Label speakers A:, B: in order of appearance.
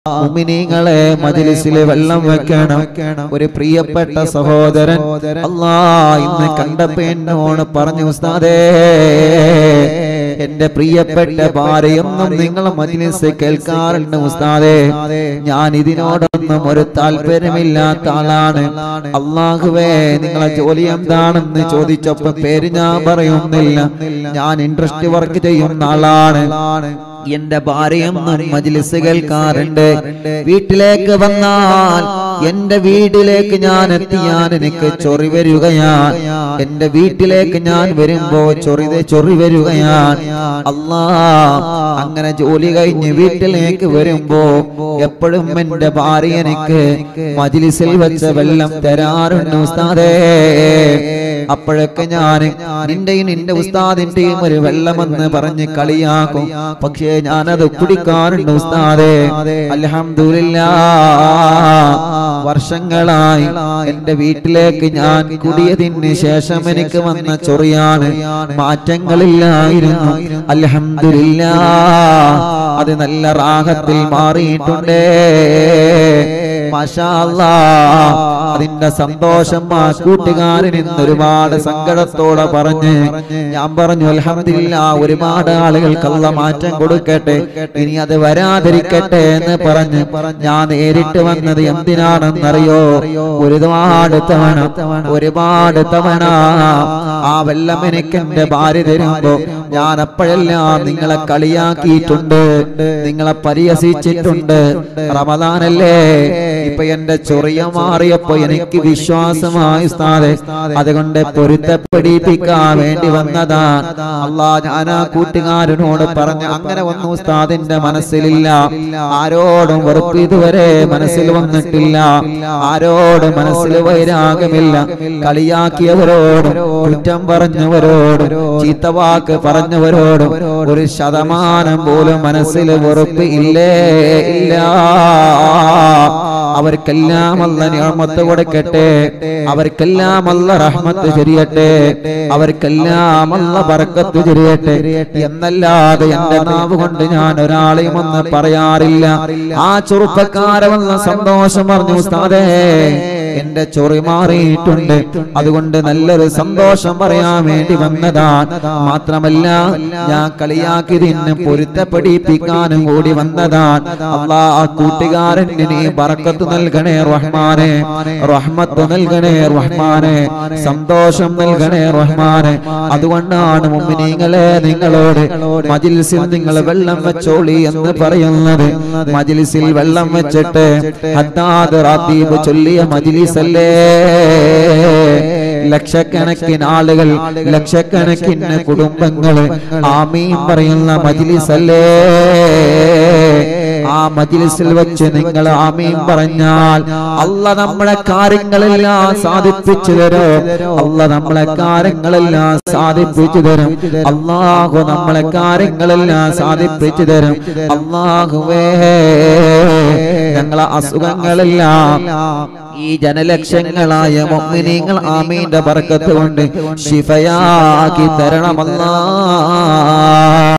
A: മുഅ്മിനീങ്ങളെ മജ്ലിസിൽ വെള്ളം വെക്കണം ഒരു പ്രിയപ്പെട്ട സഹോദരൻ അല്ലാ ഇന്ന് കണ്ടപ്പോ എന്നോട് പറഞ്ഞു ഉസ്താദേ എന്റെ പ്രിയപ്പെട്ട ഭാര്യയൊന്നും നിങ്ങൾ മജ്ലിസ് കേൾക്കാറുണ്ട് ഉസ്താദേ ഞാൻ ഇതിനോടൊന്നും ഒരു താല്പര്യമില്ലാത്ത ആളാണ് അള്ളാഹുവേ നിങ്ങളെ ജോലി എന്താണെന്ന് ചോദിച്ചപ്പോ പേര് ഞാൻ പറയുന്നില്ല ഞാൻ ഇൻട്രസ്റ്റ് വർക്ക് ചെയ്യുന്ന ആളാണ് എന്റെ ഭാര്യയൊന്നും മജ്ലിസ് കേൾക്കാറുണ്ട് വീട്ടിലേക്ക് വന്നാൽ എന്റെ വീട്ടിലേക്ക് ഞാൻ എത്തിയാൽ എനിക്ക് ചൊറി വരികയാണ് എന്റെ വീട്ടിലേക്ക് ഞാൻ വരുമ്പോ ചൊറി ചൊറി വരികയാണ് അല്ലാ അങ്ങനെ ജോലി കഴിഞ്ഞ് വീട്ടിലേക്ക് വരുമ്പോ എപ്പോഴും എന്റെ ഭാര്യ എനിക്ക് മജ്ലിസിൽ വെച്ച വെള്ളം തരാറുണ്ട് ഉസ്താദേ അപ്പോഴൊക്കെ ഞാൻ നിന്റെയും നിന്റെ ഉസ്താദിന്റെയും ഒരു വെള്ളമെന്ന് പറഞ്ഞ് കളിയാക്കും പക്ഷേ ഞാനത് കുടിക്കാറുണ്ട് ഉസ്താദേ അൽഹംദുലില്ലാ വർഷങ്ങളായി എന്റെ വീട്ടിലേക്ക് ഞാൻ കുടിയതിന് ശേഷം എനിക്ക് വന്ന ചൊറിയാണ് മാറ്റങ്ങളില്ലായിരുന്നു അൽഹംദുലില്ലാ അത് നല്ല റാഹത്തിൽ മാറിയിട്ടുണ്ടേ മാഷാ അല്ലാ. അതിന്റെ സന്തോഷം ആ കൂട്ടുകാരൻ ഇന്ന് ഒരുപാട് സങ്കടത്തോടെ പറഞ്ഞ് ഞാൻ പറഞ്ഞു അൽഹംദുലില്ലാ ഒരുപാട് ആളുകൾക്കുള്ള മാറ്റം കൊടുക്കട്ടെ ഇനി അത് വരാതിരിക്കട്ടെ എന്ന് പറഞ്ഞ് ഞാൻ നേരിട്ട് വന്നത് എന്തിനാണെന്നറിയോ ഒരുപാട് തവണ ഒരുപാട് തവണ ആ വെള്ളം എനിക്ക് എന്റെ ഭാര്യ തരുമ്പോ ഞാൻ അപ്പോഴെല്ലാം നിങ്ങളെ കളിയാക്കിയിട്ടുണ്ട് നിങ്ങളെ പരിഹസിച്ചിട്ടുണ്ട് റമദാനല്ലേ ഇപ്പൊ എന്റെ ചൊറിയ മാറിയപ്പോ എനിക്ക് വിശ്വാസമായി സ്ഥാതെ അതുകൊണ്ട് പൊരുത്തപ്പെടിപ്പിക്കാൻ വേണ്ടി വന്നതാണ് അല്ലാ ഞാൻ ആ കൂട്ടുകാരനോട് പറഞ്ഞ അങ്ങനെ ഒന്നും ഉസ്താദിന്റെ മനസ്സിലില്ല ആരോടും വെറുപ്പ് ഇതുവരെ മനസ്സിൽ വന്നിട്ടില്ല ആരോടും മനസ്സിൽ വൈരാഗമില്ല കളിയാക്കിയവരോടും കുറ്റം പറഞ്ഞവരോടും ചീത്തവാക്ക് പറഞ്ഞവരോടും ഒരു ശതമാനം പോലും മനസ്സിൽ വെറുപ്പ് ഇല്ലേ ഇല്ല അവർക്കെല്ലാം അല്ല നിയമത്ത് കൊടുക്കട്ടെ അവർക്കെല്ലാം അല്ല റഹ്മത്ത് ചൊരിയട്ടെ അവർക്കെല്ലാം അല്ല ബർക്കത്ത് ചൊരിയട്ടെ എന്നല്ലാതെ എന്റെ നാവ് കൊണ്ട് ഞാൻ ഒരാളെയും ഒന്ന് പറയാറില്ല ആ ചെറുപ്പക്കാരെ വന്ന സന്തോഷം പറഞ്ഞു ഉസ്താദേ എന്റെ ചൊറി മാറിയിട്ടുണ്ട് അതുകൊണ്ട് നല്ലൊരു സന്തോഷം പറയാൻ വേണ്ടി വന്നതാണ് മാത്രമല്ല ഞാൻ കളിയാക്കിയതിന് പൊരുത്തപ്പെടിപ്പിക്കാനും കൂടി വന്നതാണ് അള്ളാ ആ കൂട്ടുകാരന് നീ ബറക്കത്ത് നൽകണേ റഹ്മാനെ റഹ്മത്ത് നൽകണേ റഹ്മാനെ സന്തോഷം നൽകണേ റഹ്മാനെ അതുകൊണ്ടാണ് മുമ്പിനീങ്ങളെ നിങ്ങളോട് മജിൽസിൽ നിങ്ങൾ വെള്ളം വെച്ചോളി എന്ന് പറയുന്നത് മജിൽസിൽ വെള്ളം വെച്ചിട്ട് ഹദ്ദാദ് റാത്തീബ് ചൊല്ലിയ മജിലിസല്ലേ ലക്ഷക്കണക്കിന് ആളുകൾ ലക്ഷക്കണക്കിന് കുടുംബങ്ങൾ ആമീൻ പറയുന്ന മജിലിസല്ലേ ആ മജിലിസിൽ വെച്ച് നിങ്ങൾ ആമീൻ പറഞ്ഞാൽ അല്ല നമ്മളെ കാര്യങ്ങളെല്ലാം സാധിപ്പിച്ചു തരും അല്ല നമ്മളെ കാര്യങ്ങളെല്ലാം സാധിപ്പിച്ചു തരും അള്ളാഹു നമ്മളെ കാര്യങ്ങളെല്ലാം സാധിപ്പിച്ചു തരും അള്ളാഹുവേ ഞങ്ങളെ അസുഖങ്ങളെല്ലാം ഈ ജനലക്ഷങ്ങളായ മൊമ്മിനീങ്ങൾ ആമീന്റെ ബർക്കത്ത് കൊണ്ട് ശിഫയാക്കി തരണമല്ലാ